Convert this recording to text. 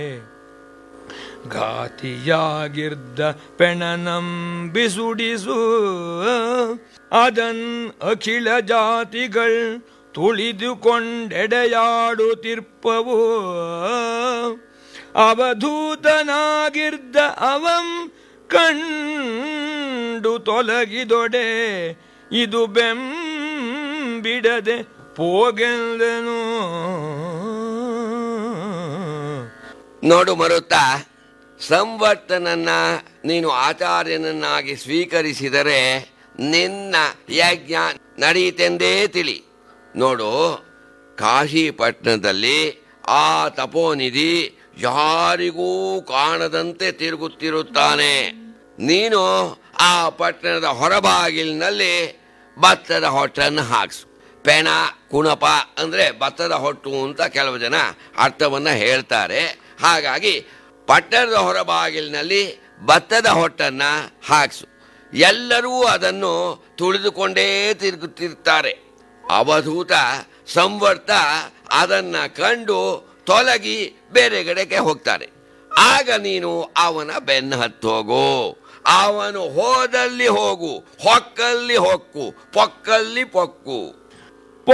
ಘಾತಿಯಾಗಿರ್ದ ಪೆಣನಂಬಿಸುಡಿಸು ಅದನ್ ಅಖಿಲ ಜಾತಿಗಳ್ ತುಳಿದುಕೊಂಡೆಡೆಯಾಡುತ್ತಿರ್ಪವು ಅವಧೂತನಾಗಿರ್ದ ಅವಂ ಕಂಡು ತೊಲಗಿದೊಡೆ ಇದು ಬೆಂಬಿಡದೆ ಪೋಗೆಂದನು ನೋಡು ಮರುತ್ತ ಸಂವರ್ತನನ್ನ ನೀನು ಆಚಾರ್ಯನನ್ನಾಗಿ ಸ್ವೀಕರಿಸಿದರೆ ನಿನ್ನ ಯಜ್ಞ ನಡೆಯಿತೆಂದೇ ತಿಳಿ ನೋಡು ಕಾಶಿಪಟ್ಟಣದಲ್ಲಿ ಆ ತಪೋನಿಧಿ ಯಾರಿಗೂ ಕಾಣದಂತೆ ತಿರುಗುತ್ತಿರುತ್ತಾನೆ ನೀನು ಆ ಪಟ್ಟಣದ ಹೊರಬಾಗಿಲಿನಲ್ಲಿ ಭತ್ತದ ಹೊಟ್ಟನ್ನು ಹಾಕ್ಸು ಪೆಣ ಕುಣಪ ಅಂದ್ರೆ ಭತ್ತದ ಹೊಟ್ಟು ಅಂತ ಕೆಲವು ಜನ ಅರ್ಥವನ್ನ ಹೇಳ್ತಾರೆ ಹಾಗಾಗಿ ಪಟ್ಟಣದ ಹೊರಬಾಗಿಲಿನಲ್ಲಿ ಭತ್ತದ ಹೊಟ್ಟನ್ನ ಹಾಕ್ಸು ಎಲ್ಲರೂ ಅದನ್ನು ತುಳಿದುಕೊಂಡೇ ತಿರುಗುತ್ತಿರ್ತಾರೆ ಅವಧೂತ ಸಂವರ್ತ ಅದನ್ನ ಕಂಡು ತೊಲಗಿ ಬೇರೆ ಕಡೆಗೆ ಹೋಗ್ತಾರೆ ಆಗ ನೀನು ಅವನ ಬೆನ್ನ ಹತ್ತೋಗು ಅವನು ಹೋದಲ್ಲಿ ಹೋಗು ಹೊಕ್ಕಲ್ಲಿ ಹೊಕ್ಕು ಪೊಕ್ಕಲ್ಲಿ ಪೊಕ್ಕು